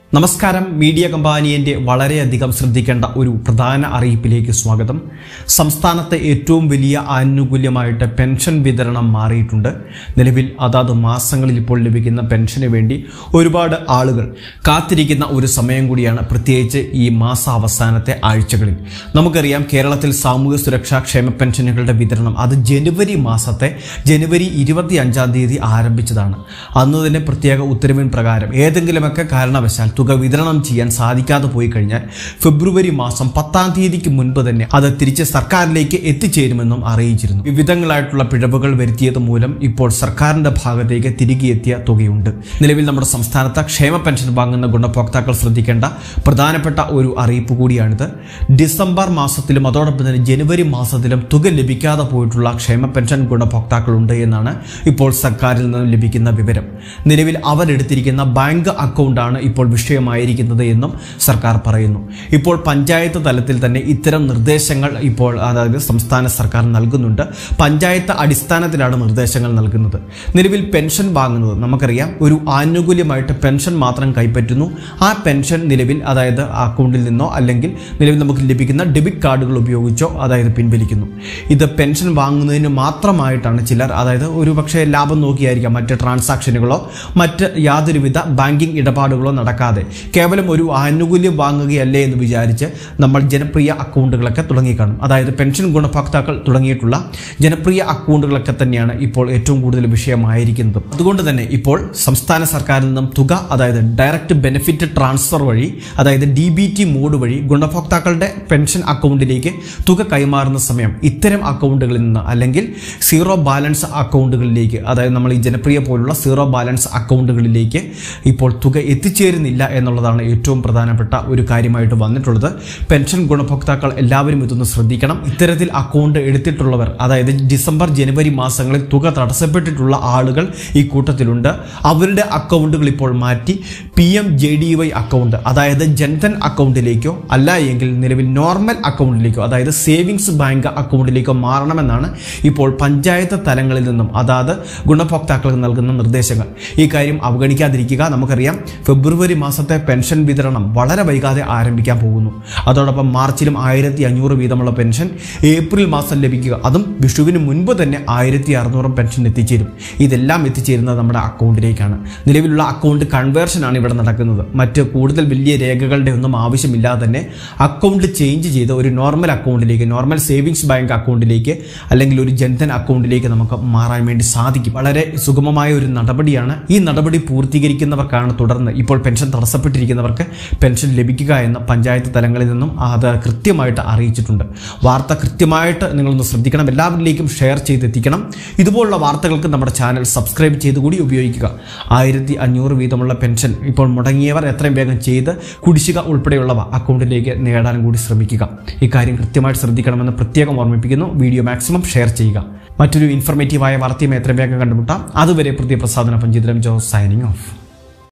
നമസ്കാരം മീഡിയ കമ്പാനിയന്റെ വളരെയധികം ശ്രദ്ധിക്കേണ്ട ഒരു പ്രധാന അറിയിപ്പിലേക്ക് സ്വാഗതം സംസ്ഥാനത്തെ ഏറ്റവും വലിയ ആനുകൂല്യമായിട്ട് പെൻഷൻ വിതരണം മാറിയിട്ടുണ്ട് നിലവിൽ അതാത് മാസങ്ങളിൽ ഇപ്പോൾ ലഭിക്കുന്ന പെൻഷന് വേണ്ടി ഒരുപാട് ആളുകൾ കാത്തിരിക്കുന്ന ഒരു സമയം കൂടിയാണ് പ്രത്യേകിച്ച് ഈ മാസാവസാനത്തെ ആഴ്ചകളിൽ നമുക്കറിയാം കേരളത്തിൽ സാമൂഹ്യ സുരക്ഷാ ക്ഷേമ പെൻഷനുകളുടെ വിതരണം അത് ജനുവരി മാസത്തെ ജനുവരി ഇരുപത്തി അഞ്ചാം തീയതി ആരംഭിച്ചതാണ് അന്ന് തന്നെ പ്രത്യേക ഉത്തരവിൻ പ്രകാരം ഏതെങ്കിലുമൊക്കെ കാരണവശാൽ തുക വിതരണം ചെയ്യാൻ സാധിക്കാതെ പോയി കഴിഞ്ഞാൽ ഫെബ്രുവരി മാസം പത്താം തീയതിക്ക് മുൻപ് തന്നെ അത് തിരിച്ച് സർക്കാരിലേക്ക് എത്തിച്ചേരുമെന്നും അറിയിച്ചിരുന്നു വിവിധങ്ങളായിട്ടുള്ള പിഴവുകൾ വരുത്തിയത് മൂലം ഇപ്പോൾ സർക്കാരിന്റെ ഭാഗത്തേക്ക് തിരികെ എത്തിയ തുകയുണ്ട് നിലവിൽ നമ്മുടെ സംസ്ഥാനത്ത് ക്ഷേമ പെൻഷൻ വാങ്ങുന്ന ഗുണഭോക്താക്കൾ ശ്രദ്ധിക്കേണ്ട പ്രധാനപ്പെട്ട ഒരു അറിയിപ്പ് കൂടിയാണിത് ഡിസംബർ മാസത്തിലും അതോടൊപ്പം തന്നെ ജനുവരി മാസത്തിലും തുക ലഭിക്കാതെ പോയിട്ടുള്ള ക്ഷേമ പെൻഷൻ ഗുണഭോക്താക്കളുണ്ട് എന്നാണ് ഇപ്പോൾ സർക്കാരിൽ നിന്നും ലഭിക്കുന്ന വിവരം നിലവിൽ അവരെടുത്തിരിക്കുന്ന ബാങ്ക് അക്കൗണ്ടാണ് ഇപ്പോൾ വിഷയമായിരിക്കുന്നത് എന്നും സർക്കാർ പറയുന്നു ഇപ്പോൾ പഞ്ചായത്ത് തലത്തിൽ തന്നെ ഇത്തരം നിർദ്ദേശങ്ങൾ ഇപ്പോൾ അതായത് സംസ്ഥാന സർക്കാർ നൽകുന്നുണ്ട് പഞ്ചായത്ത് അടിസ്ഥാനത്തിലാണ് നിർദ്ദേശങ്ങൾ നൽകുന്നത് നിലവിൽ പെൻഷൻ വാങ്ങുന്നത് നമുക്കറിയാം ഒരു ആനുകൂല്യമായിട്ട് പെൻഷൻ മാത്രം കൈപ്പറ്റുന്നു ആ പെൻഷൻ നിലവിൽ അതായത് അക്കൗണ്ടിൽ നിന്നോ അല്ലെങ്കിൽ നിലവിൽ നമുക്ക് ലഭിക്കുന്ന ഡെബിറ്റ് കാർഡുകൾ ഉപയോഗിച്ചോ അതായത് പിൻവലിക്കുന്നു ഇത് പെൻഷൻ വാങ്ങുന്നതിന് മാത്രമായിട്ടാണ് ചിലർ അതായത് ഒരു പക്ഷേ ലാഭം നോക്കിയായിരിക്കാം മറ്റ് ട്രാൻസാക്ഷനുകളോ മറ്റ് യാതൊരുവിധ ബാങ്കിങ് ഇടപാടുകളോ നടക്കാതെ കേവലം ഒരു ആനുകൂല്യം വാങ്ങുകയല്ലേ എന്ന് വിചാരിച്ച് നമ്മൾ ജനപ്രിയ അക്കൗണ്ടുകളൊക്കെ തുടങ്ങിക്കാണും അതായത് പെൻഷൻ ഗുണഭോക്താക്കൾ തുടങ്ങിയിട്ടുള്ള ജനപ്രിയ അക്കൗണ്ടുകളൊക്കെ തന്നെയാണ് ഇപ്പോൾ ഏറ്റവും കൂടുതൽ വിഷയമായിരിക്കുന്നത് അതുകൊണ്ട് തന്നെ ഇപ്പോൾ സംസ്ഥാന സർക്കാരിൽ നിന്നും തുക അതായത് ഡയറക്റ്റ് ബെനിഫിറ്റ് ട്രാൻസ്ഫർ വഴി അതായത് ഡി ബി ടി മോഡ് വഴി ഗുണഭോക്താക്കളുടെ പെൻഷൻ അക്കൗണ്ടിലേക്ക് തുക കൈമാറുന്ന സമയം ഇത്തരം അക്കൗണ്ടുകളിൽ നിന്ന് അല്ലെങ്കിൽ സീറോ ബാലൻസ് അക്കൗണ്ടുകളിലേക്ക് അതായത് നമ്മൾ ഈ ജനപ്രിയ പോലുള്ള സീറോ ബാലൻസ് അക്കൗണ്ടുകളിലേക്ക് ഇപ്പോൾ തുക എത്തിച്ചേരുന്നില്ല എന്നുള്ളതാണ് ഏറ്റവും പ്രധാനപ്പെട്ട ഒരു കാര്യമായിട്ട് വന്നിട്ടുള്ളത് പെൻഷൻ ഗുണഭോക്താക്കൾ എല്ലാവരും ഇതൊന്ന് ശ്രദ്ധിക്കണം ഇത്തരത്തിൽ അക്കൗണ്ട് എടുത്തിട്ടുള്ളവർ അതായത് ഡിസംബർ ജനുവരി മാസങ്ങളിൽ തുക തടസ്സപ്പെട്ടിട്ടുള്ള ആളുകൾ ഈ കൂട്ടത്തിലുണ്ട് അവരുടെ അക്കൗണ്ടുകൾ ഇപ്പോൾ മാറ്റി P M J D Y account അതായത് ജൻധൻ അക്കൗണ്ടിലേക്കോ അല്ല എങ്കിൽ നിലവിൽ നോർമൽ അക്കൗണ്ടിലേക്കോ അതായത് സേവിങ്സ് ബാങ്ക് അക്കൗണ്ടിലേക്കോ മാറണമെന്നാണ് ഇപ്പോൾ പഞ്ചായത്ത് തലങ്ങളിൽ നിന്നും അതാത് ഗുണഭോക്താക്കൾക്ക് നൽകുന്ന നിർദ്ദേശങ്ങൾ ഈ കാര്യം അവഗണിക്കാതിരിക്കുക നമുക്കറിയാം ഫെബ്രുവരി മാസത്തെ പെൻഷൻ വിതരണം വളരെ വൈകാതെ ആരംഭിക്കാൻ പോകുന്നു അതോടൊപ്പം മാർച്ചിലും ആയിരത്തി അഞ്ഞൂറ് വീതമുള്ള പെൻഷൻ ഏപ്രിൽ മാസം ലഭിക്കുക അതും വിഷുവിന് മുൻപ് തന്നെ ആയിരത്തി അറുന്നൂറും പെൻഷൻ എത്തിച്ചേരും ഇതെല്ലാം എത്തിച്ചേരുന്നത് നമ്മുടെ അക്കൗണ്ടിലേക്കാണ് നിലവിലുള്ള അക്കൗണ്ട് കൺവേർഷനാണ് ഇവിടെ നടക്കുന്നത് മറ്റ് കൂടുതൽ വലിയ രേഖകളുടെ ഒന്നും ആവശ്യമില്ലാതെ തന്നെ അക്കൗണ്ട് ചേഞ്ച് ചെയ്ത് ഒരു നോർമൽ അക്കൗണ്ടിലേക്ക് നോർമൽ സേവിങ്സ് ബാങ്ക് അക്കൗണ്ടിലേക്ക് അല്ലെങ്കിൽ ഒരു ജൻധൻ അക്കൗണ്ടിലേക്ക് നമുക്ക് മാറാൻ വേണ്ടി സാധിക്കും വളരെ സുഗമമായ ഒരു നടപടിയാണ് ഈ നടപടി പൂർത്തീകരിക്കുന്നവർക്കാണ് തുടർന്ന് ഇപ്പോൾ പെൻഷൻ തടസ്സപ്പെട്ടിരിക്കുന്നവർക്ക് പെൻഷൻ ലഭിക്കുക എന്ന് പഞ്ചായത്ത് തലങ്ങളിൽ നിന്നും അത് കൃത്യമായിട്ട് അറിയിച്ചിട്ടുണ്ട് വാർത്ത കൃത്യമായിട്ട് നിങ്ങളൊന്ന് ശ്രദ്ധിക്കണം എല്ലാവരിലേക്കും ഷെയർ ചെയ്തെത്തിക്കണം ഇതുപോലുള്ള വാർത്തകൾക്ക് നമ്മുടെ ചാനൽ സബ്സ്ക്രൈബ് ചെയ്ത് കൂടി ഉപയോഗിക്കുക ആയിരത്തി അഞ്ഞൂറ് വീതമുള്ള പെൻഷൻ ഇപ്പോൾ മുടങ്ങിയവർ എത്രയും വേഗം ചെയ്ത് കുടിശ്ശിക ഉൾപ്പെടെയുള്ളവ അക്കൗണ്ടിലേക്ക് നേടാൻ കൂടി ശ്രമിക്കുക ഇക്കാര്യം കൃത്യമായിട്ട് ശ്രദ്ധിക്കണമെന്ന് പ്രത്യേകം ഓർമ്മിപ്പിക്കുന്നു വീഡിയോ മാക്സിമം ഷെയർ ചെയ്യുക മറ്റൊരു ഇൻഫർമേറ്റീവായ വാർത്തയും എത്രയും വേഗം കണ്ടുമുട്ടാം അതുവരെ പ്രതി പ്രസാദന പഞ്ചിതരം ജോസ് സൈനിങ് ഓഫ്